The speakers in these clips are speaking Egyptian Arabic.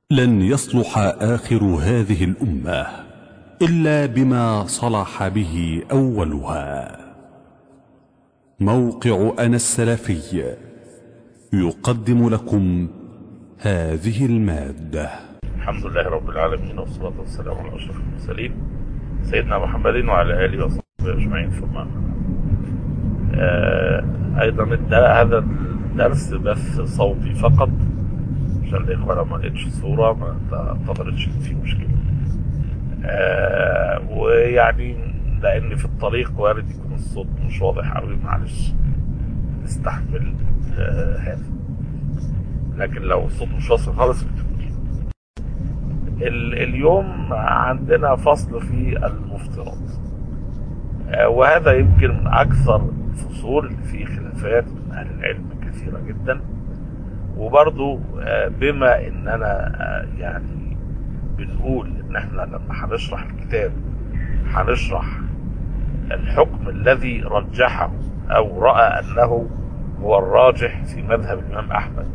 لن يصلح آخر هذه الأمة إلا بما صلح به أولها موقع أنا السلفي يقدم لكم هذه المادة الحمد لله رب العالمين والصلاة والسلام على أشرف المرسلين سيدنا محمد وعلى آله وصحبه أجمعين ثم آه أيضا الد- هذا الدرس بث صوتي فقط عشان الإخوة لو ما لقيتش صورة ما تعتبرش إن في مشكلة آه ويعني لأن في الطريق وارد يكون الصوت مش واضح أوي معلش نستحمل آه هذا لكن لو الصوت مش واصل خالص بتقول ال- اليوم عندنا فصل في المفترض آه، وهذا يمكن من أكثر الفصول اللي فيه خلافات من أهل العلم كثيرة جدا وبرضو آه، بما إننا آه، يعني بنقول إن إحنا لما هنشرح الكتاب هنشرح الحكم الذي رجحه أو رأى أنه هو الراجح في مذهب الإمام أحمد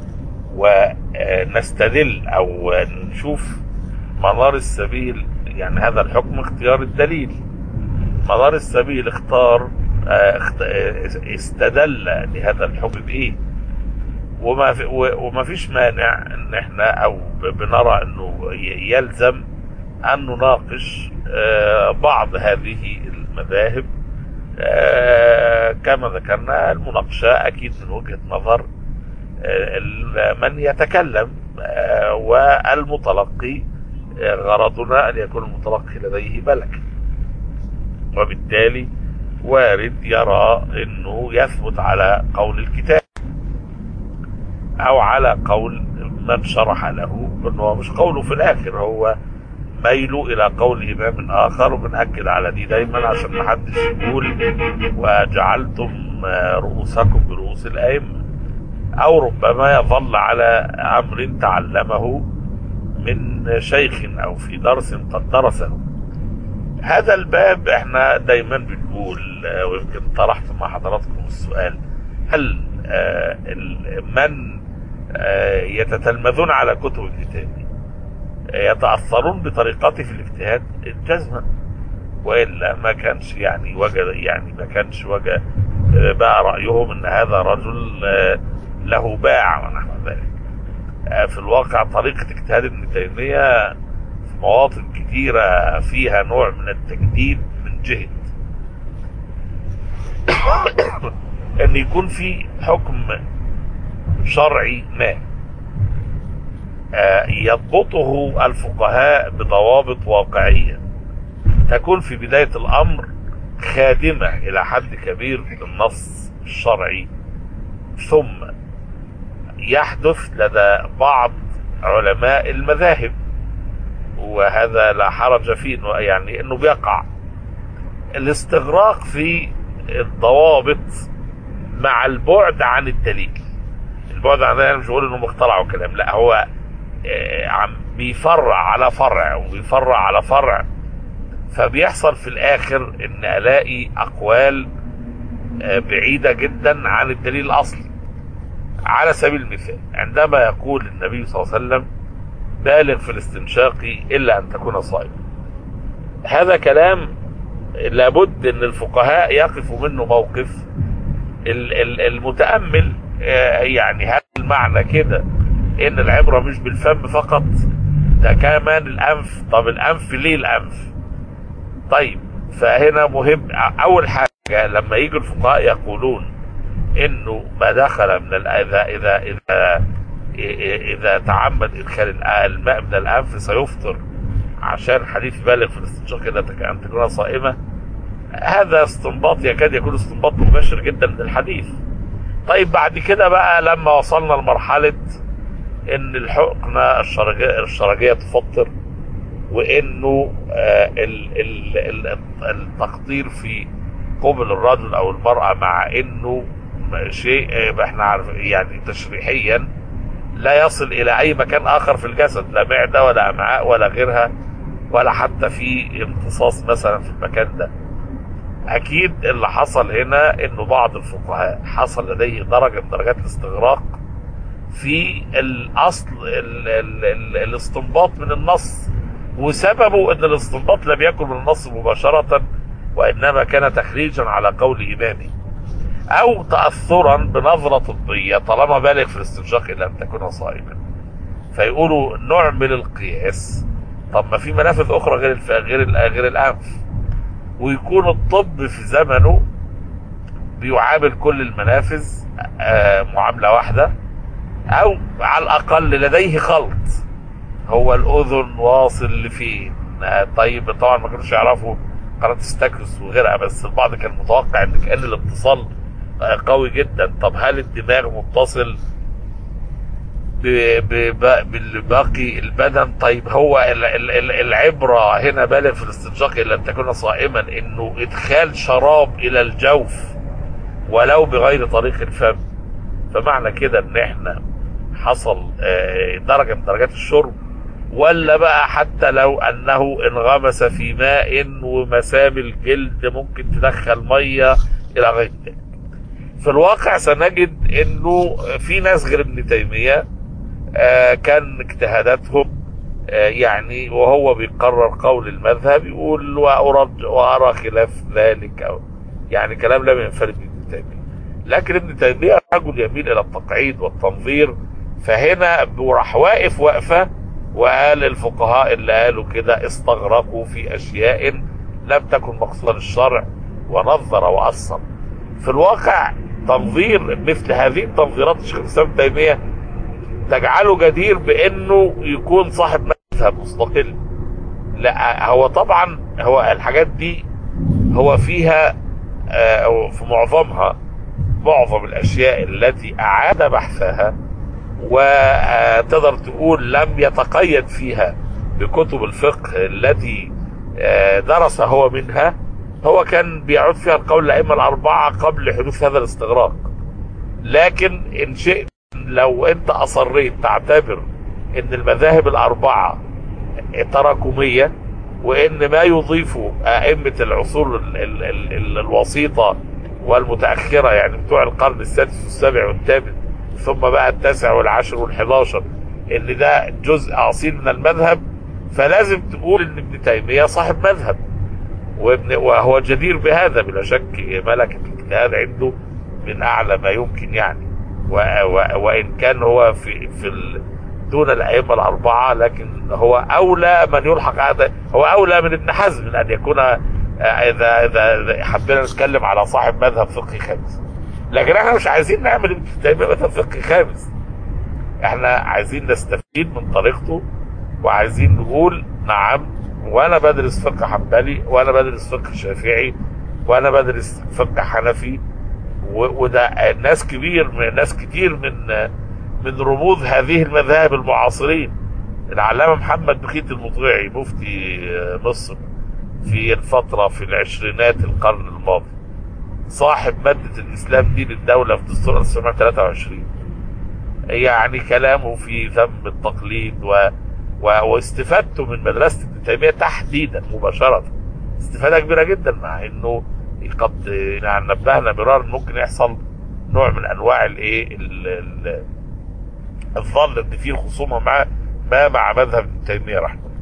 ونستدل او نشوف منار السبيل يعني هذا الحكم اختيار الدليل منار السبيل اختار آه، اخت- آه، استدل لهذا الحكم بايه وما في و- وما فيش مانع ان احنا او ب- بنرى انه ي- يلزم ان نناقش آه، بعض هذه المذاهب آه، كما ذكرنا المناقشه اكيد من وجهه نظر ال- من يتكلم آه، والمتلقي آه، غرضنا أن يكون المتلقي لديه ملك وبالتالي وارد يرى أنه يثبت على قول الكتاب أو على قول من شرح له أنه مش قوله في الآخر هو ميله إلى قول إمام آخر وبنأكد على دي دايما عشان ما حدش يقول وجعلتم آه، رؤوسكم برؤوس الأئمة أو ربما يظل على أمر تعلمه من شيخ أو في درس قد درسه هذا الباب احنا دايما بنقول آه، ويمكن طرحت مع حضراتكم السؤال هل آه، ال- من آه، يتتلمذون على كتب الكتاب آه، يتأثرون بطريقته في الاجتهاد جزما والا ما كانش يعني وجد يعني ما كانش وجد آه، بقى رايهم ان هذا رجل آه، له باع ونحو ذلك آه، في الواقع طريقه اجتهاد ابن تيميه في مواطن كثيره فيها نوع من التجديد من جهه ان يكون في حكم شرعي ما آه، يضبطه الفقهاء بضوابط واقعيه تكون في بداية الأمر خادمة إلى حد كبير للنص الشرعي ثم يحدث لدى بعض علماء المذاهب وهذا لا حرج فيه إنه يعني انه بيقع الاستغراق في الضوابط مع البعد عن الدليل البعد عن الدليل مش بقول انهم اخترعوا كلام لا هو آه، عم بيفرع على فرع وبيفرع على فرع فبيحصل في الاخر ان الاقي اقوال آه، بعيده جدا عن الدليل الاصلي على سبيل المثال عندما يقول النبي صلى الله عليه وسلم بالغ في الاستنشاق الا ان تكون صائما هذا كلام لابد ان الفقهاء يقفوا منه موقف ال- ال- المتامل آه، يعني هل المعنى كده ان العبره مش بالفم فقط ده كمان الانف طب الانف ليه الانف طيب فهنا مهم اول حاجه لما يجي الفقهاء يقولون انه ما دخل من ال- اذا اذا اذا اذا تعمد ادخال الماء من الانف سيفطر عشان حديث بالغ في الاستنشاق اذا تك- ان تكون صائمه هذا استنباط يكاد يكون استنباط مباشر جدا من الحديث طيب بعد كده بقى لما وصلنا لمرحله ان الحقنه الشرجيه الشرجيه تفطر وانه آه، ال- ال- ال- التقدير في قبل الرجل او المراه مع انه شيء آه، احنا عارف يعني تشريحيا لا يصل الى اي مكان اخر في الجسد لا معده ولا امعاء ولا غيرها ولا حتى في امتصاص مثلا في المكان ده اكيد اللي حصل هنا انه بعض الفقهاء حصل لديه درجه من درجات الاستغراق في الاصل ال ال ال الاستنباط من النص وسببه ان الاستنباط لم يكن من النص مباشره وانما كان تخريجا على قول امامه او تاثرا بنظره طبيه طالما بالغ في الاستنشاق ان لم تكن صائما فيقولوا نوع من القياس طب ما في منافذ اخرى غير الف... غير ال... غير الانف ويكون الطب في زمنه بيعامل كل المنافذ آه، معامله واحده او على الاقل لديه خلط هو الاذن واصل لفين آه، طيب طبعا ما كانوش يعرفوا قناه استاكوس وغيرها بس البعض كان متوقع ان كان الاتصال آه، قوي جدا طب هل الدماغ متصل ب- ب- بالباقي البدن طيب هو ال- ال- ال- العبرة هنا بالغ في الاستنشاق إن لم تكن صائما إنه إدخال شراب إلى الجوف ولو بغير طريق الفم فمعنى كده إن إحنا حصل آه، درجة من درجات الشرب ولا بقى حتى لو أنه انغمس في ماء ومسام الجلد ممكن تدخل مية إلى غير ذلك في الواقع سنجد انه في ناس غير ابن تيميه آه، كان اجتهاداتهم آه، يعني وهو بيقرر قول المذهب يقول وأرد وأرى خلاف ذلك أو يعني كلام لم ينفرد بابن تيمية لكن ابن تيمية رجل يميل إلى التقعيد والتنظير فهنا راح واقف وقفة وقال الفقهاء اللي قالوا كده استغرقوا في أشياء لم تكن مقصودا الشرع ونظر وأصل في الواقع تنظير مثل هذه التنظيرات الشيخ الإسلام ابن تيمية تجعله جدير بانه يكون صاحب مذهب مستقل لا هو طبعا هو الحاجات دي هو فيها آه، او في معظمها معظم الاشياء التي اعاد بحثها وتقدر تقول لم يتقيد فيها بكتب الفقه التي آه، درس هو منها هو كان بيعود فيها القول الائمه الاربعه قبل حدوث هذا الاستغراق لكن ان شئت لو انت اصريت تعتبر ان المذاهب الاربعه تراكميه وان ما يضيفه ائمه العصور ال ال ال ال الوسيطه والمتاخره يعني بتوع القرن السادس والسابع والثامن ثم بقى التاسع والعاشر والحداشر ان ده جزء اصيل من المذهب فلازم تقول ان ابن تيميه صاحب مذهب وابن وهو جدير بهذا بلا شك ملكه الاجتهاد عنده من اعلى ما يمكن يعني و و وان كان هو في في ال دون الائمه الاربعه لكن هو اولى من يلحق هذا هو اولى من ابن حزم من ان يكون آه، اذا اذا إذا حبينا نتكلم على صاحب مذهب فقهي خامس لكن احنا مش عايزين نعمل ابن تيميه مذهب فقهي خامس احنا عايزين نستفيد من طريقته وعايزين نقول نعم وانا بدرس فقه حنبلي وانا بدرس فقه شافعي وانا بدرس فقه حنفي و- وده ناس كبير من ناس كتير من من رموز هذه المذاهب المعاصرين العلامة محمد بخيت المطيعي مفتي مصر في الفترة في العشرينات القرن الماضي صاحب مادة الإسلام دين الدولة في دستور 1923 يعني كلامه في ذم التقليد و... و... واستفادته من مدرسة ابن تيمية تحديدا مباشرة استفادة كبيرة جدا مع انه قد يعني نبهنا مرارا ممكن يحصل نوع من انواع الايه ال- ال- الظن ان في خصومه مع ما مع مذهب ابن تيميه رحمه الله.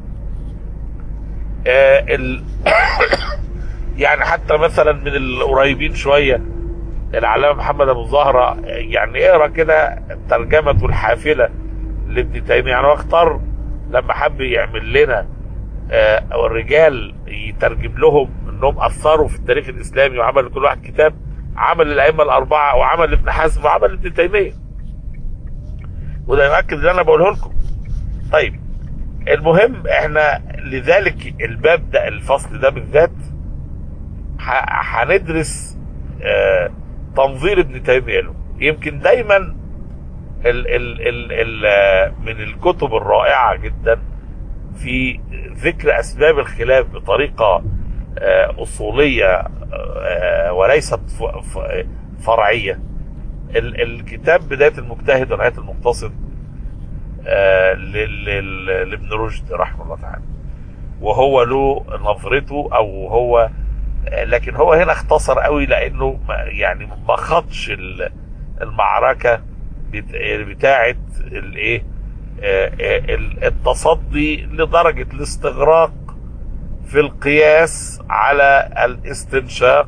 آه ال يعني حتى مثلا من القريبين شويه العلامه محمد ابو زهره يعني اقرا كده ترجمته الحافله لابن تيميه يعني هو اختار لما حب يعمل لنا آه، الرجال يترجم لهم انهم اثروا في التاريخ الاسلامي وعمل لكل واحد كتاب عمل الائمه الاربعه وعمل ابن حزم وعمل ابن تيميه وده يؤكد اللي انا بقوله لكم طيب المهم احنا لذلك الباب ده الفصل ده بالذات ه- هندرس آه، تنظير ابن تيميه له يمكن دايما ال ال ال ال آه، من الكتب الرائعه جدا في ذكر اسباب الخلاف بطريقه آه، اصوليه آه، وليست ف- ف- فرعيه ال- الكتاب بدايه المجتهد ونهايه المقتصد آه، لل- لل- لابن رشد رحمه الله تعالى وهو له نظرته او هو آه، لكن هو هنا اختصر قوي لانه ما- يعني ما خدش ال- المعركه بت- بتاعه الايه آه، آه، التصدي لدرجه الاستغراق في القياس على الاستنشاق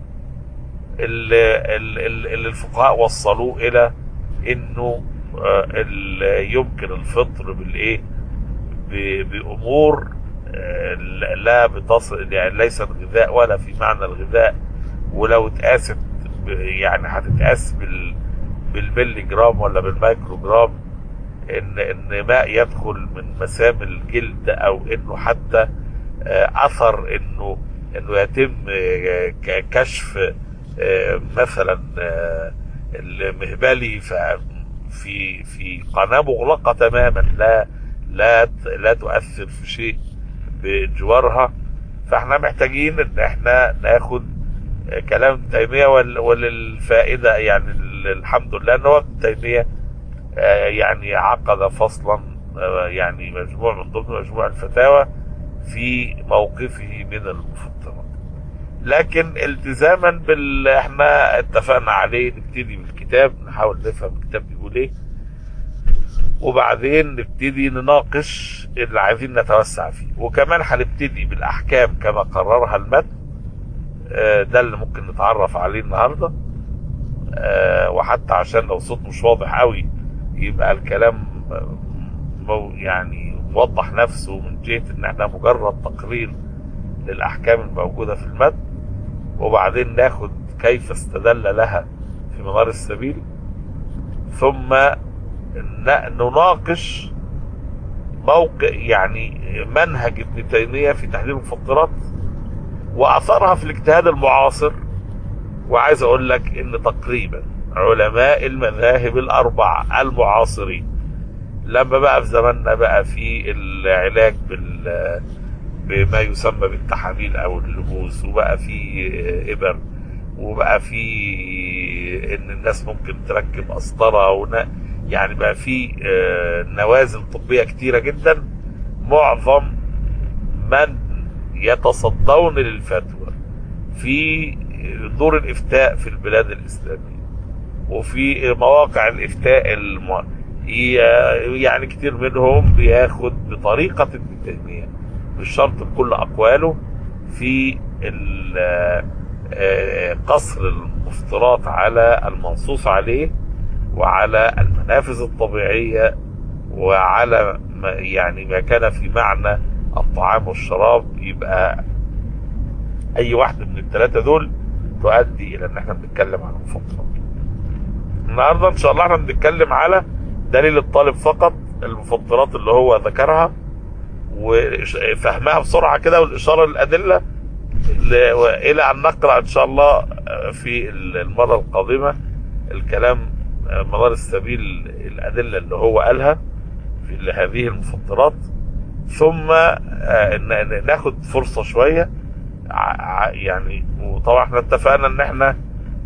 اللي, اللي, اللي الفقهاء وصلوه الى انه آه، ال- يمكن الفطر بالايه ب- بامور آه، لا بتصل يعني ليست غذاء ولا في معنى الغذاء ولو اتقاست ب- يعني هتتقاس بال بالملي جرام ولا بالمايكرو جرام ان ان ماء يدخل من مسام الجلد او انه حتى آه، اثر انه انه يتم آه، ك- كشف آه، مثلا آه، المهبلي ف- في في قناه مغلقه تماما لا لا لا تؤثر في شيء بجوارها فاحنا محتاجين ان احنا ناخد آه، كلام ابن تيميه وال- وللفائده يعني ال- الحمد لله ان هو ابن تيميه آه، يعني عقد فصلا آه، يعني مجموع من ضمن مجموع الفتاوى في موقفه من المفطرات لكن التزاما بال احنا اتفقنا عليه نبتدي بالكتاب نحاول نفهم الكتاب بيقول ايه وبعدين نبتدي نناقش اللي عايزين نتوسع فيه وكمان هنبتدي بالاحكام كما قررها المتن آه، ده اللي ممكن نتعرف عليه النهارده آه، وحتى عشان لو صوت مش واضح قوي يبقى الكلام آه، مو- يعني موضح نفسه من جهه ان احنا مجرد تقرير للاحكام الموجوده في المتن وبعدين ناخد كيف استدل لها في منار السبيل ثم ن- نناقش موقع يعني منهج ابن تيميه في تحليل المفطرات واثرها في الاجتهاد المعاصر وعايز اقول لك ان تقريبا علماء المذاهب الاربعه المعاصرين لما بقى في زماننا بقى في العلاج بال بما يسمى بالتحاميل او اللبوس وبقى في ابر وبقى في ان الناس ممكن تركب قسطره ون- يعني بقى في آه، نوازل طبيه كتيره جدا معظم من يتصدون للفتوى في دور الافتاء في البلاد الاسلاميه وفي مواقع الافتاء الم... ي- يعني كتير منهم بياخد بطريقه ابن تيميه مش شرط بكل اقواله في ال- آه، قصر المفطرات على المنصوص عليه وعلى المنافذ الطبيعيه وعلى ما يعني ما كان في معنى الطعام والشراب يبقى اي واحده من الثلاثه دول تؤدي الى ان احنا بنتكلم عن المفطرات النهارده ان شاء الله احنا بنتكلم على دليل الطالب فقط المفطرات اللي هو ذكرها وفهمها بسرعه كده والاشاره للادله ل- الى ان نقرا ان شاء الله في المره القادمه الكلام منار السبيل الادله اللي هو قالها في هذه المفطرات ثم آه، ن- ن- ناخد فرصه شويه ع- ع- يعني وطبعا احنا اتفقنا ان احنا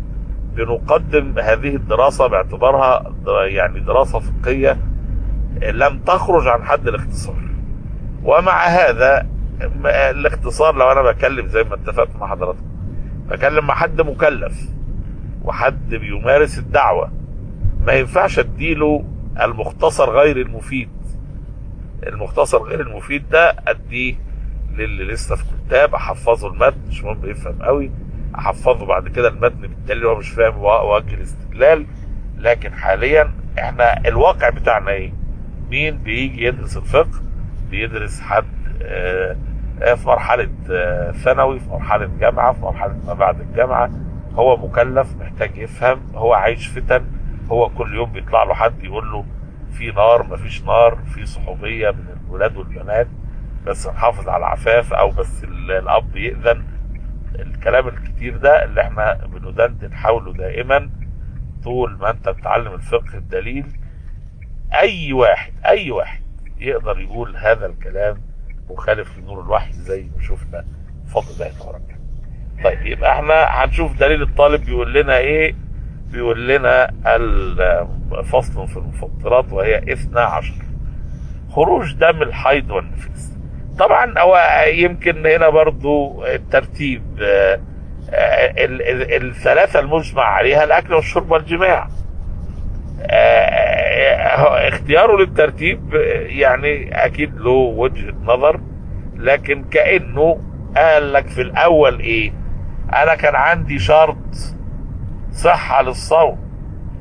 بنقدم هذه الدراسه باعتبارها د- يعني دراسه فقهيه لم تخرج عن حد الاختصار ومع هذا م- الاختصار لو انا بكلم زي ما اتفقت مع حضراتكم بكلم مع حد مكلف وحد بيمارس الدعوه ما ينفعش اديله المختصر غير المفيد المختصر غير المفيد ده اديه للي لسه في كتاب احفظه المتن مش مهم يفهم قوي احفظه بعد كده المتن بالتالي هو مش فاهم وجه الاستدلال لكن حاليا احنا الواقع بتاعنا ايه مين بيجي يدرس الفقه بيدرس حد آه، آه، في مرحلة آه، ثانوي في مرحلة جامعة في مرحلة ما بعد الجامعة هو مكلف محتاج يفهم هو عايش فتن هو كل يوم بيطلع له حد يقول له في نار مفيش نار في صحوبية من الولاد والبنات بس نحافظ على العفاف او بس ال- الاب يأذن الكلام الكتير ده اللي احنا بندندن حوله دائما طول ما انت بتعلم الفقه الدليل اي واحد اي واحد يقدر يقول هذا الكلام مخالف لنور الوحي زي ما شفنا بفضل الله تبارك طيب يبقى احنا هنشوف دليل الطالب بيقول لنا ايه بيقول لنا الفصل في المفطرات وهي 12 خروج دم الحيض والنفاس طبعا هو يمكن هنا برضو الترتيب آه، آه، ال- ال- الثلاثة المجمع عليها الأكل والشرب والجماع آه، اختياره للترتيب آه، يعني اكيد له وجهة نظر لكن كأنه قال لك في الاول ايه انا كان عندي شرط صحة للصوم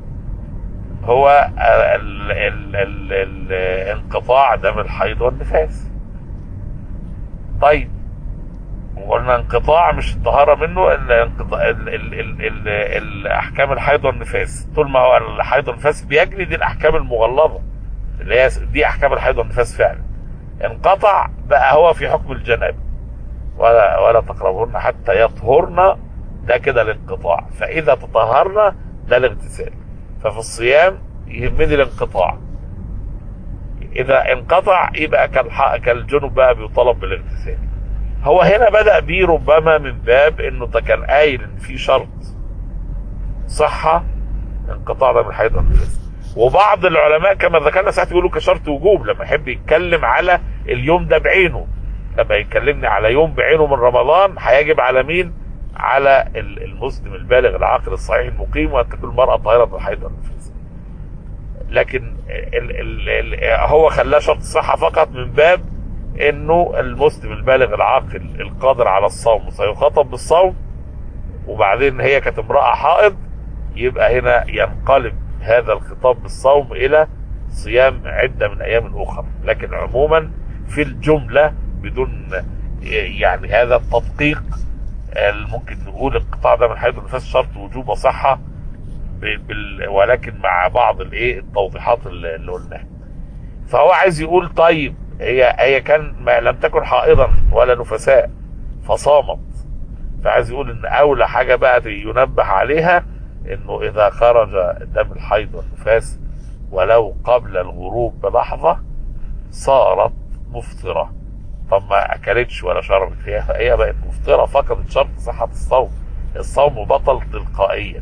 هو ال ال ال ال انقطاع دم الحيض والنفاس طيب وقلنا انقطاع مش الطهاره منه الانقطاع ال ال ال ال الاحكام الحيض والنفاس طول ما هو الحيض والنفاس بيجري دي الاحكام المغلظه اللي هي دي احكام الحيض والنفاس فعلا انقطع بقى هو في حكم الجناب ولا ولا تقربهن حتى يطهرن ده كده الانقطاع فاذا تطهرن ده الاغتسال ففي الصيام يهمني الانقطاع اذا انقطع يبقى كالح- كالجنب بقى بيطالب بالاغتسال هو هنا بدأ بيه ربما من باب انه ده كان قايل ان في شرط صحة انقطاع دم الحيض والنفاس وبعض العلماء كما ذكرنا ساعات بيقولوا كشرط وجوب لما يحب يتكلم على اليوم ده بعينه لما يكلمني على يوم بعينه من رمضان هيجب على مين؟ على ال- المسلم البالغ العاقل الصحيح المقيم وان تكون المرأة طاهرة من الحيض والنفاس لكن ال ال ال هو خلاه شرط صحة فقط من باب انه المسلم البالغ العاقل القادر على الصوم سيخاطب بالصوم وبعدين هي كانت امرأة حائض يبقى هنا ينقلب هذا الخطاب بالصوم الى صيام عدة من ايام اخرى لكن عموما في الجملة بدون يعني هذا التدقيق ممكن نقول انقطاع دم الحيض والنفاس شرط وجوب وصحة ب- بال- ولكن مع بعض الايه التوضيحات اللي اللي قلناها فهو عايز يقول طيب هي هي كان ما لم تكن حائضا ولا نفساء فصامت فعايز يقول ان اولى حاجه بقى ينبه عليها انه اذا خرج دم الحيض والنفاس ولو قبل الغروب بلحظه صارت مفطره طب ما اكلتش ولا شربت هي هي بقت مفطره فقدت شرط صحه الصوم الصوم بطل تلقائيا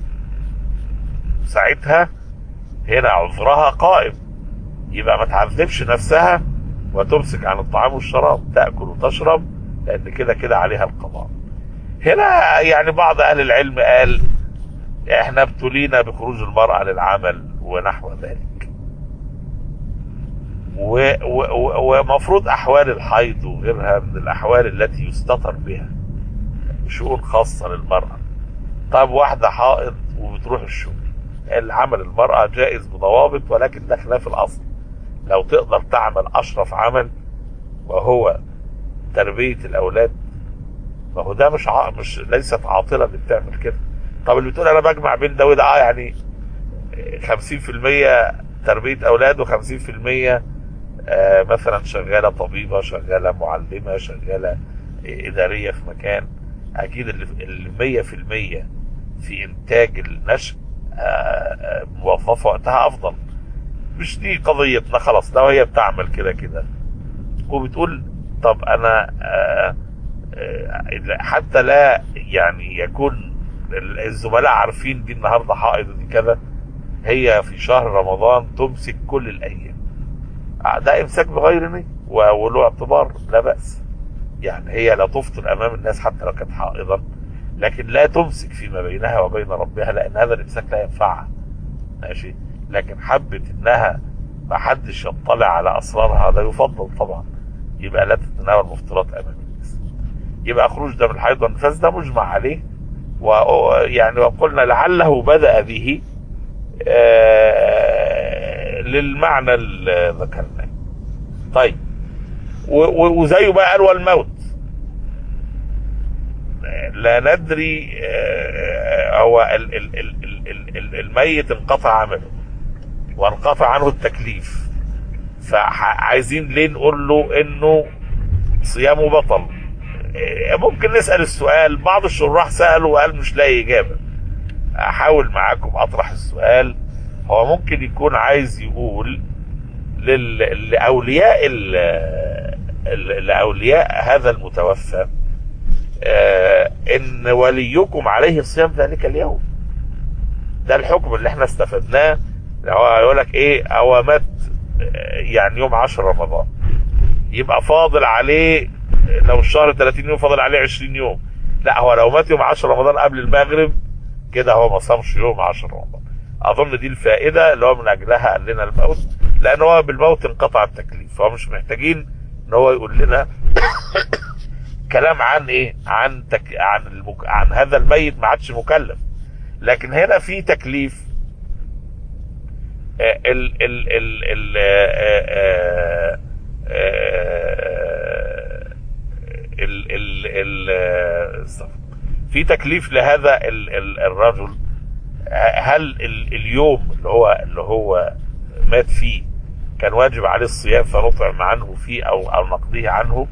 ساعتها هنا عذرها قائم يبقى ما تعذبش نفسها وتمسك عن الطعام والشراب تاكل وتشرب لان كده كده عليها القضاء هنا يعني بعض اهل العلم قال احنا ابتلينا بخروج المراه للعمل ونحو ذلك و- و- و- ومفروض احوال الحيض وغيرها من الاحوال التي يستتر بها شؤون خاصه للمراه طب واحده حائض وبتروح الشغل العمل المراه جائز بضوابط ولكن ده خلاف الاصل لو تقدر تعمل اشرف عمل وهو تربيه الاولاد ما هو ده مش ع... مش ليست عاطله اللي بتعمل كده طب اللي بتقول انا بجمع بين ده وده اه يعني 50% تربيه اولاد و50% آه مثلا شغاله طبيبه شغاله معلمه شغاله اداريه في مكان اكيد اللي 100% في انتاج النشء آه، آه، موظفه وقتها افضل مش دي قضيتنا خلاص لو هي بتعمل كده كده وبتقول طب انا آه، آه، حتى لا يعني يكون الزملاء عارفين دي النهارده حائض ودي كذا هي في شهر رمضان تمسك كل الايام آه، ده امساك بغير نية و- وله اعتبار لا باس يعني هي لا تفطر امام الناس حتى لو كانت حائضا لكن لا تمسك فيما بينها وبين ربها لان هذا الامساك لا ينفعها ماشي لكن حبت انها ما حدش يطلع على اسرارها ده يفضل طبعا يبقى لا تتناول مفطرات امام الناس يبقى خروج دم الحيض والنفاس ده مجمع عليه ويعني وقلنا لعله بدا به آه، للمعنى اللي ذكرناه طيب و- و- وزيه بقى قال والموت لا ندري آه، هو ال- ال- ال- ال- ال- ال- الميت انقطع عمله وانقطع عنه التكليف فعايزين ليه نقول له انه صيامه بطل آه، ممكن نسأل السؤال بعض الشراح سألوا وقال مش لاقي إجابة أحاول معاكم أطرح السؤال هو ممكن يكون عايز يقول لل... لأولياء ال... ال- لأولياء هذا المتوفى آه، إن وليكم عليه صيام ذلك اليوم ده الحكم اللي احنا استفدناه هو يقول لك ايه هو مات آه، يعني يوم 10 رمضان يبقى فاضل عليه لو الشهر 30 يوم فاضل عليه 20 يوم لا هو لو مات يوم 10 رمضان قبل المغرب كده هو ما صامش يوم 10 رمضان اظن دي الفائده اللي هو من اجلها قال لنا الموت لان هو بالموت انقطع التكليف فهو مش محتاجين ان هو يقول لنا كلام عن ايه عن تك... عن المك... عن هذا الميت ما عادش مكلف لكن هنا في تكليف آه، ال ال ال ال آه، آه، آه، ال ال ال آه، استغفر. في تكليف لهذا ال ال الرجل هل ال اليوم اللي هو اللي هو مات فيه كان واجب عليه الصيام فنطعم عنه فيه او او نقضيه عنه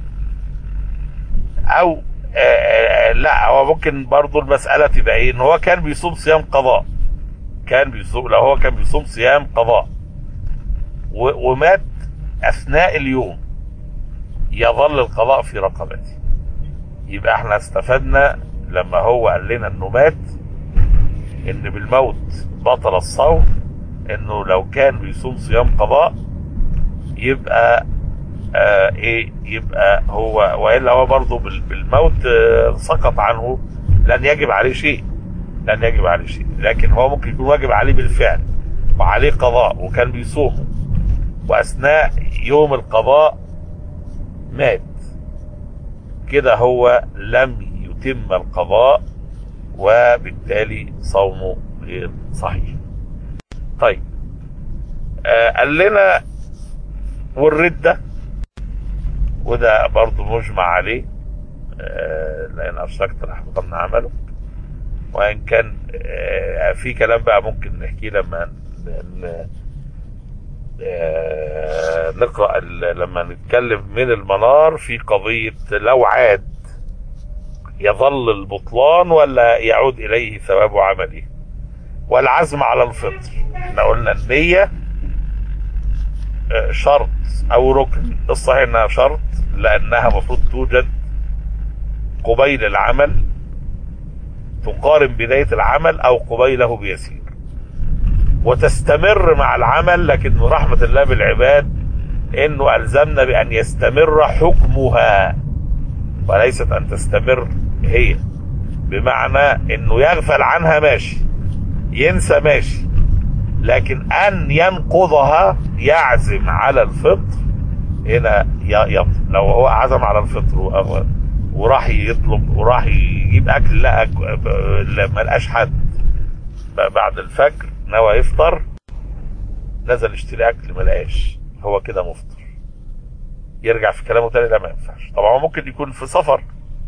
او آه، آه، لا هو ممكن برضو المسألة تبقى ايه ان هو كان بيصوم صيام قضاء كان بيصوم لو هو كان بيصوم صيام قضاء و- ومات اثناء اليوم يظل القضاء في رقبته يبقى احنا استفدنا لما هو قال لنا انه مات ان بالموت بطل الصوم انه لو كان بيصوم صيام قضاء يبقى آه ايه يبقى هو والا هو برضه بال- بالموت آه سقط عنه لن يجب عليه شيء لن يجب عليه شيء لكن هو ممكن يكون واجب عليه بالفعل وعليه قضاء وكان بيصومه واثناء يوم القضاء مات كده هو لم يتم القضاء وبالتالي صومه غير صحيح طيب آه قال لنا والردة وده برضو مجمع عليه آه لأن أشركت لأحبطن عمله وإن كان آه في كلام بقى ممكن نحكيه لما ن- ن- آه نقرأ ال- لما نتكلم من المنار في قضية لو عاد يظل البطلان ولا يعود إليه ثواب عمله والعزم على الفطر احنا قلنا النية آه، شرط أو ركن الصحيح إنها شرط لأنها مفروض توجد قبيل العمل تقارن بداية العمل أو قبيله بيسير وتستمر مع العمل لكن من رحمة الله بالعباد انه الزمنا بان يستمر حكمها وليست ان تستمر هي بمعنى انه يغفل عنها ماشي ينسى ماشي لكن ان ينقضها يعزم على الفطر هنا ي- يبطل لو هو عزم على الفطر و- وراح يطلب وراح يجيب اكل لقى ج- ما لقاش حد ب- بعد الفجر نوى يفطر نزل يشتري اكل ما لقاش هو كده مفطر يرجع في كلامه تاني لا ما ينفعش طبعا هو ممكن يكون في سفر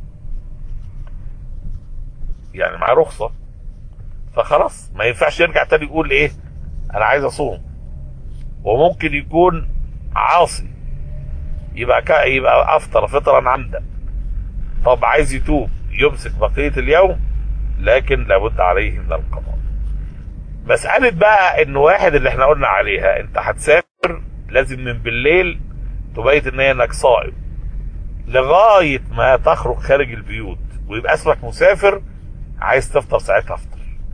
يعني معاه رخصه فخلاص ما ينفعش يرجع تاني يقول ايه انا عايز اصوم وممكن يكون عاصي يبقى كا يبقى افطر فطرا عمدا طب عايز يتوب يمسك بقيه اليوم لكن لابد عليه من القضاء مسألة بقى ان واحد اللي احنا قلنا عليها انت هتسافر لازم من بالليل تبيت ان هي انك صائم لغاية ما تخرج خارج البيوت ويبقى اسمك مسافر عايز تفطر ساعتها افطر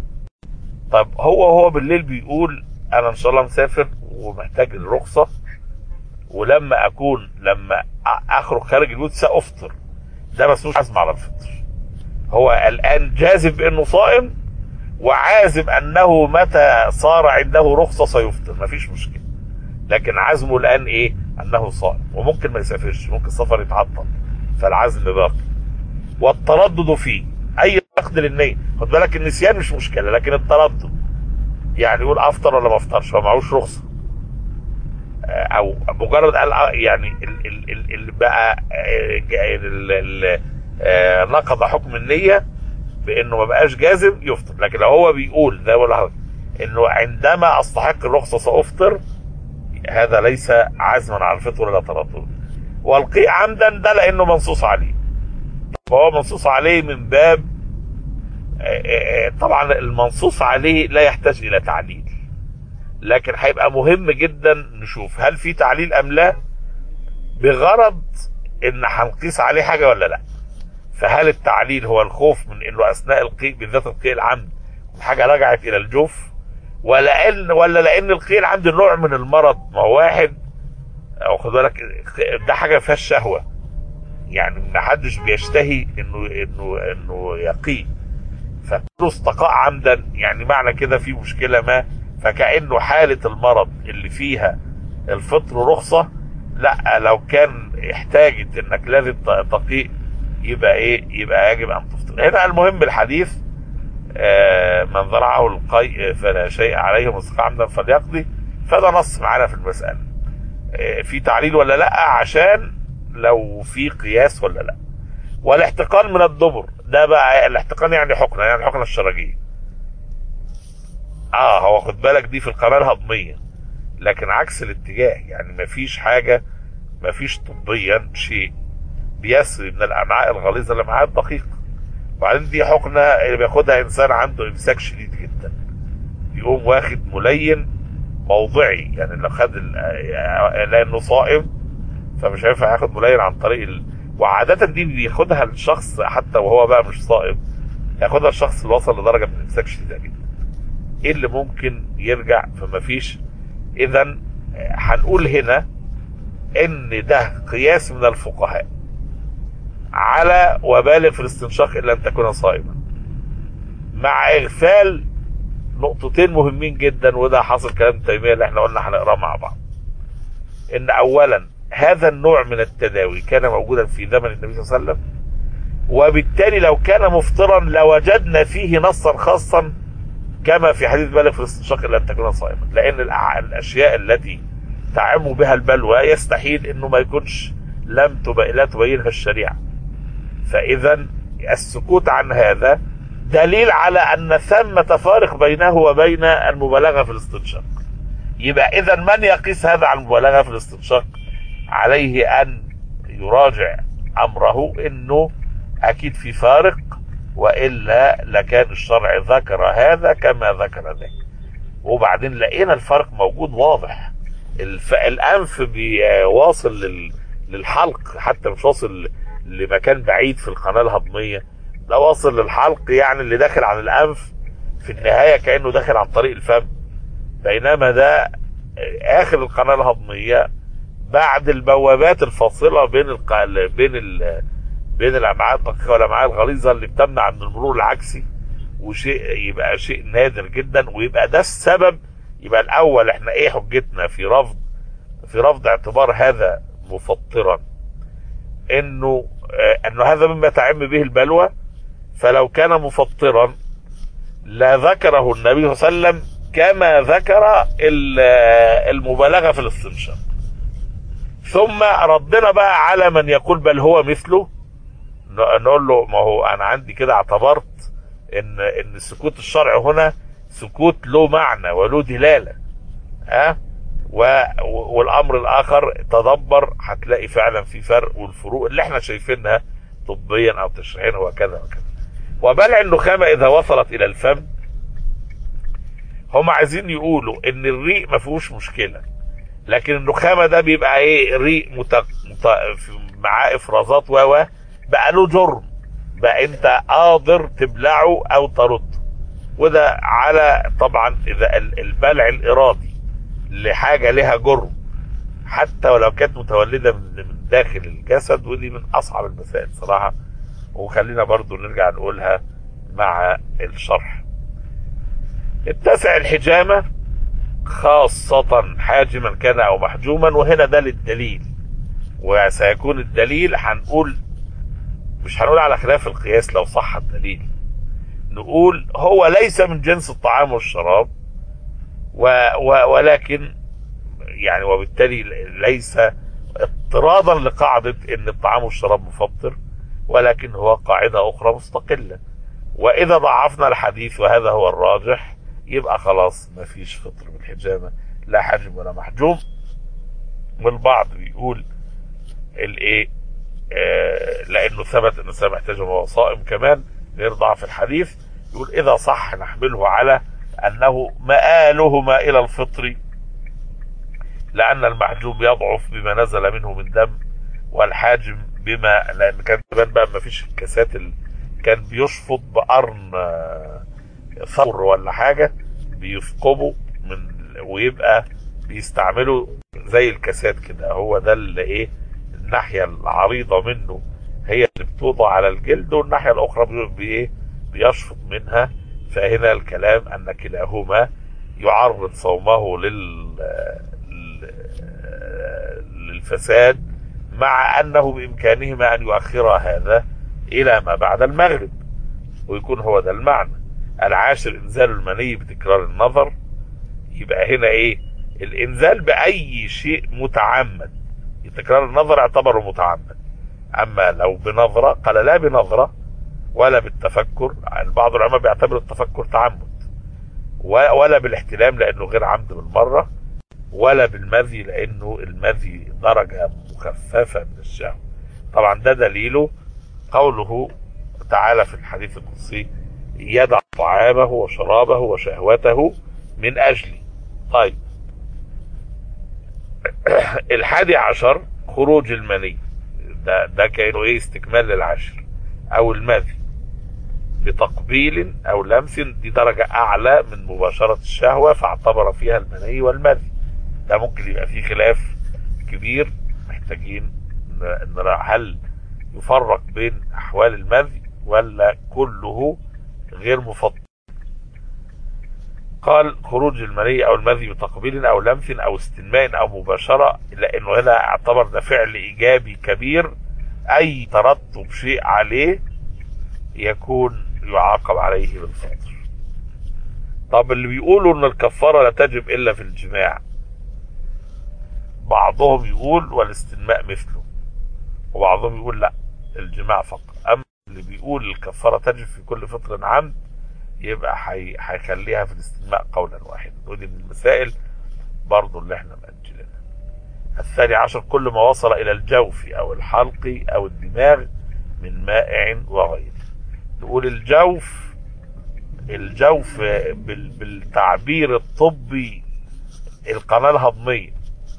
طب هو هو بالليل بيقول انا ان شاء الله مسافر ومحتاج الرخصة ولما اكون لما أ- اخرج خارج البيوت سافطر ده مسموش عزم على الفطر هو الان جازم بانه صائم وعازم انه متى صار عنده رخصه سيفطر مفيش مشكله لكن عزمه الان ايه انه صائم وممكن ما يسافرش ممكن السفر يتعطل فالعزم باقي والتردد فيه اي نقد للنيه خد بالك النسيان مش مشكله لكن التردد يعني يقول افطر ولا ما افطرش هو معهوش رخصه آه، او مجرد قال آه، يعني ال- ال- ال- اللي بقى آه، جا- ال- ال- آه، نقض حكم النيه بانه ما بقاش جازم يفطر لكن لو هو بيقول ده ولا انه عندما استحق الرخصه سافطر هذا ليس عزما على الفطر ولا تردد والقيء عمدا ده لانه منصوص عليه فهو منصوص عليه من باب آه، آه، طبعا المنصوص عليه لا يحتاج الى تعليل لكن هيبقى مهم جدا نشوف هل في تعليل ام لا بغرض ان هنقيس عليه حاجه ولا لا فهل التعليل هو الخوف من انه اثناء القيء بالذات القيء العمد حاجه رجعت الى الجوف ولا ان ولا لان القيء العمد نوع من المرض ما هو واحد او خد بالك ده حاجه ما فيهاش شهوه يعني ما حدش بيشتهي انه انه انه يقي فكله استقاء عمدا يعني معنى كده في مشكله ما فكأنه حالة المرض اللي فيها الفطر رخصة لا لو كان احتاجت انك لازم تقيء يبقى ايه يبقى يجب ان تفطر هنا المهم الحديث آه من ذرعه القيء فلا شيء عليه مسخ عمدا فليقضي فده نص معانا في المسألة آه في تعليل ولا لا عشان لو في قياس ولا لا والاحتقان من الدبر ده بقى الاحتقان يعني حقنة يعني حقنة الشرجية اه هو خد بالك دي في القناة الهضمية لكن عكس الاتجاه يعني مفيش حاجة مفيش طبيا شيء بيسري من الامعاء الغليظة للامعاء الدقيقة وبعدين دي حقنة اللي بياخدها انسان عنده امساك شديد جدا يقوم واخد ملين موضعي يعني لو خد لانه صائم فمش هينفع ياخد ملين عن طريق ال... وعادة دي بياخدها الشخص حتى وهو بقى مش صائم ياخدها الشخص اللي وصل لدرجة من الامساك شديدة جدا ايه اللي ممكن يرجع فما فيش اذا هنقول هنا ان ده قياس من الفقهاء على وبالغ في الاستنشاق الا ان تكون صائما مع اغفال نقطتين مهمين جدا وده حاصل كلام تيميه اللي احنا قلنا هنقراه مع بعض ان اولا هذا النوع من التداوي كان موجودا في زمن النبي صلى الله عليه وسلم وبالتالي لو كان مفطرا لوجدنا فيه نصا خاصا كما في حديث بالغ في الاستنشاق الا ان تكون صائما لان الاشياء التي تعم بها البلوى يستحيل انه ما يكونش لم تبين لا تبينها الشريعه فاذا السكوت عن هذا دليل على ان ثمة فارق بينه وبين المبالغه في الاستنشاق يبقى اذا من يقيس هذا على المبالغه في الاستنشاق عليه ان يراجع امره انه اكيد في فارق والا لكان الشرع ذكر هذا كما ذكر ذاك وبعدين لقينا الفرق موجود واضح الف... الانف بيواصل لل... للحلق حتى مش واصل لمكان بعيد في القناه الهضميه ده واصل للحلق يعني اللي داخل عن الانف في النهايه كانه داخل عن طريق الفم بينما ده اخر القناه الهضميه بعد البوابات الفاصله بين الق... بين ال... بين الامعاء الدقيقه والامعاء الغليظه اللي بتمنع من المرور العكسي وشيء يبقى شيء نادر جدا ويبقى ده السبب يبقى الاول احنا ايه حجتنا في رفض في رفض اعتبار هذا مفطرا انه اه انه هذا مما تعم به البلوى فلو كان مفطرا لذكره النبي صلى الله عليه وسلم كما ذكر المبالغه في الاستنشاق ثم ردنا بقى على من يقول بل هو مثله نقول له ما هو انا عندي كده اعتبرت ان ان السكوت الشرعي هنا سكوت له معنى وله دلاله ها أه؟ والامر الاخر تدبر هتلاقي فعلا في فرق والفروق اللي احنا شايفينها طبيا او تشريحيا وكذا وكذا وبلع النخامه اذا وصلت الى الفم هم عايزين يقولوا ان الريق ما فيهوش مشكله لكن النخامه ده بيبقى ايه ريق مت... مت... معاه افرازات و بقى له جرم بقى انت قادر تبلعه او ترده وده على طبعا اذا البلع الارادي لحاجه لها جرم حتى ولو كانت متولده من داخل الجسد ودي من اصعب المسائل صراحه وخلينا برضو نرجع نقولها مع الشرح اتسع الحجامه خاصة حاجما كان أو محجوما وهنا ده للدليل وسيكون الدليل هنقول مش هنقول على خلاف القياس لو صح الدليل نقول هو ليس من جنس الطعام والشراب و و ولكن يعني وبالتالي ليس اضطرادا لقاعدة ان الطعام والشراب مفطر ولكن هو قاعدة اخرى مستقلة واذا ضعفنا الحديث وهذا هو الراجح يبقى خلاص ما فيش فطر بالحجامة لا حجم ولا محجوم والبعض بيقول الايه آه لانه ثبت ان الانسان محتاج وهو صائم كمان غير ضعف الحديث يقول اذا صح نحمله على انه مآلهما الى الفطر لان المحجوم يضعف بما نزل منه من دم والحاجم بما لان كان زمان بقى ما فيش الكاسات ال... كان بيشفط بقرن ثور ولا حاجه بيثقبوا من ويبقى بيستعملوا زي الكاسات كده هو ده اللي ايه الناحيه العريضه منه هي اللي بتوضع على الجلد والناحيه الاخرى بايه بيشفط منها فهنا الكلام ان كلاهما يعرض صومه لل للفساد مع أنه بإمكانهما أن يؤخر هذا إلى ما بعد المغرب ويكون هو ده المعنى العاشر إنزال المني بتكرار النظر يبقى هنا إيه الإنزال بأي شيء متعمد تكرار النظر اعتبره متعمد أما لو بنظرة قال لا بنظرة ولا بالتفكر يعني بعض العلماء بيعتبر التفكر تعمد ولا بالاحتلام لأنه غير عمد بالمرة ولا بالمذي لأنه المذي درجة مخففة من الشهوة طبعا ده دليله قوله تعالى في الحديث القدسي يدع طعامه وشرابه وشهوته من أجلي طيب الحادي عشر خروج المني ده ده كانه ايه استكمال للعشر او المذي بتقبيل او لمس دي درجة اعلى من مباشرة الشهوة فاعتبر فيها المني والمذي ده ممكن يبقى فيه خلاف كبير محتاجين نرى هل يفرق بين احوال المذي ولا كله غير مفضل قال خروج المني او المذي بتقبيل او لمس او استلماء او مباشرة لانه هنا اعتبر ده فعل ايجابي كبير اي ترتب شيء عليه يكون يعاقب عليه بالفطر طب اللي بيقولوا ان الكفارة لا تجب الا في الجماع بعضهم يقول والاستلماء مثله وبعضهم يقول لا الجماع فقط اما اللي بيقول الكفارة تجب في كل فطر عمد يبقى هيخليها في الاستلماء قولا واحدا ودي من المسائل برضو اللي احنا مأجلينها الثاني عشر كل ما وصل الى الجوف او الحلق او الدماغ من مائع وغيره نقول الجوف الجوف بالتعبير الطبي القناة الهضمية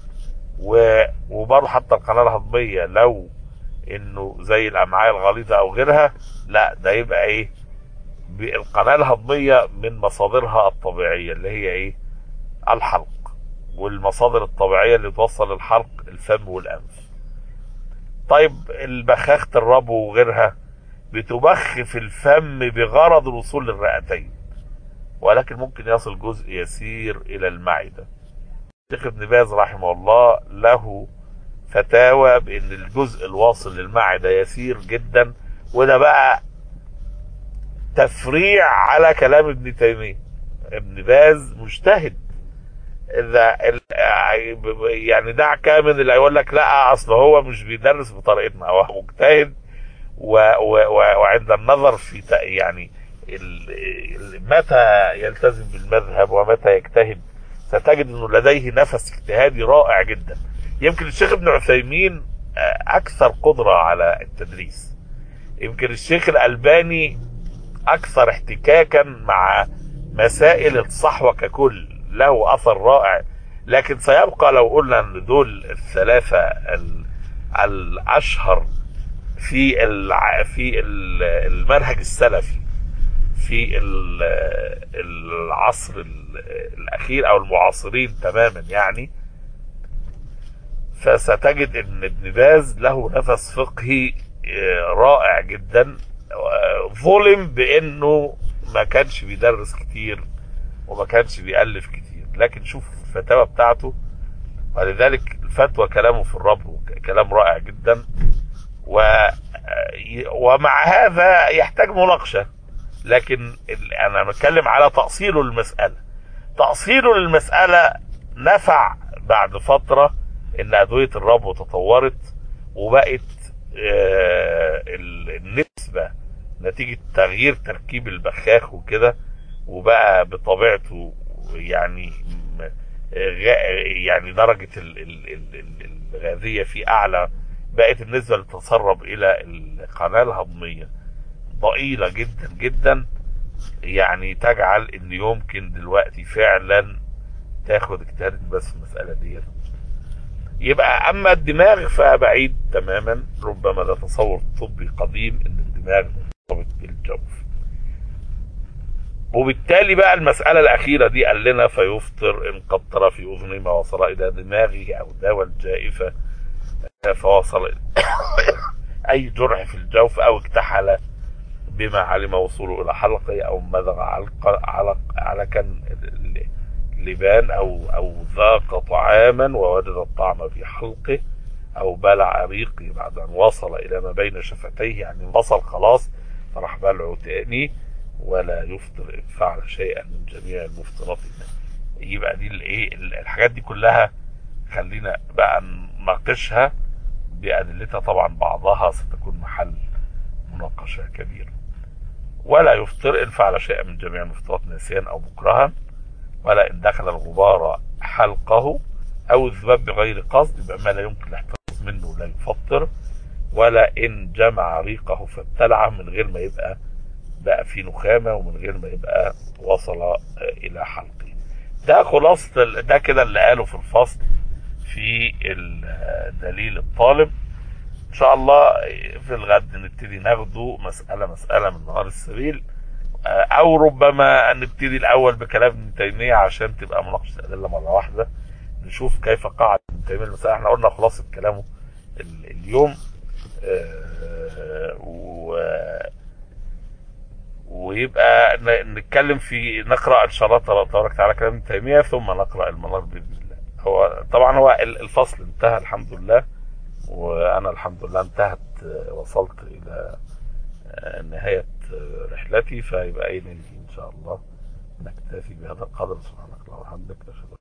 وبرضه حتى القناة الهضمية لو انه زي الامعاء الغليظة او غيرها لا ده يبقى ايه القناة الهضمية من مصادرها الطبيعية اللي هي ايه الحلق والمصادر الطبيعية اللي توصل للحلق الفم والانف طيب البخاخة الربو وغيرها بتبخ في الفم بغرض الوصول للرئتين ولكن ممكن يصل جزء يسير الى المعدة الشيخ ابن باز رحمه الله له فتاوى بان الجزء الواصل للمعدة يسير جدا وده بقى تفريع على كلام ابن تيمية ابن باز مجتهد اذا يعني دعك من اللي يقول لك لا اصل هو مش بيدرس بطريقتنا هو مجتهد و و و وعند النظر في يعني متى يلتزم بالمذهب ومتى يجتهد ستجد انه لديه نفس اجتهادي رائع جدا يمكن الشيخ ابن عثيمين اكثر قدرة على التدريس يمكن الشيخ الالباني اكثر احتكاكا مع مسائل الصحوة ككل له اثر رائع لكن سيبقى لو قلنا ان دول الثلاثة الاشهر في في المنهج السلفي في العصر الاخير او المعاصرين تماما يعني فستجد ان ابن باز له نفس فقهي رائع جدا ظلم بانه ما كانش بيدرس كتير وما كانش بيألف كتير لكن شوف الفتاوى بتاعته ولذلك الفتوى كلامه في الرب كلام رائع جدا و ومع هذا يحتاج مناقشة لكن انا بتكلم على تأصيله للمسألة تأصيله للمسألة نفع بعد فترة ان ادوية الربو تطورت وبقت النسبة نتيجة تغيير تركيب البخاخ وكده وبقى بطبيعته يعني يعني درجة الغازية فيه اعلى بقت النسبة اللي تتسرب الى القناة الهضمية ضئيلة جدا جدا يعني تجعل ان يمكن دلوقتي فعلا تاخد اجتهاد بس في المسألة دي يبقى اما الدماغ فبعيد تماما ربما ده تصور طبي قديم ان الدماغ مرتبط بالجوف وبالتالي بقى المسألة الأخيرة دي قال لنا فيفطر إن قطر في أذنه ما وصل إلى دماغه أو داوى الجائفة فوصل أي جرح في الجوف أو اكتحل بما علم وصوله إلى حلقه أو مضغ علق علق علقا لبان أو أو ذاق طعاما ووجد الطعم في حلقه أو بلع ريقه بعد أن وصل إلى ما بين شفتيه يعني وصل خلاص فراح بلعه تاني ولا يفطر إن فعل شيئا من جميع المفطرات يبقى دي الايه الحاجات دي كلها خلينا بقى نناقشها بأدلتها طبعا بعضها ستكون محل مناقشة كبيرة ولا يفطر إن فعل شيئا من جميع المفطرات ناسيا أو مكرها ولا إن دخل الغبار حلقه أو الذباب بغير قصد يبقى ما لا يمكن الاحتراز منه لا يفطر ولا إن جمع ريقه فابتلعه من غير ما يبقى بقى في نخامة ومن غير ما يبقى وصل إلى حلقه ده خلاصة ده كده اللي قاله في الفصل في دليل الطالب ان شاء الله في الغد نبتدي ناخده مسألة مسألة من نهار السبيل او ربما نبتدي الاول بكلام ابن تيمية عشان تبقى مناقشة الادلة مرة واحدة نشوف كيف قعد ابن تيمية المسألة احنا قلنا خلاصة كلامه اليوم و ويبقى نتكلم في نقرا ان شاء الله تبارك وتعالى كلام ابن تيميه ثم نقرا المنار باذن الله. هو طبعا هو الفصل انتهى الحمد لله وانا الحمد لله انتهت وصلت الى نهايه رحلتي فيبقى اين ان شاء الله نكتفي بهذا القدر سبحانك اللهم وبحمدك اشهد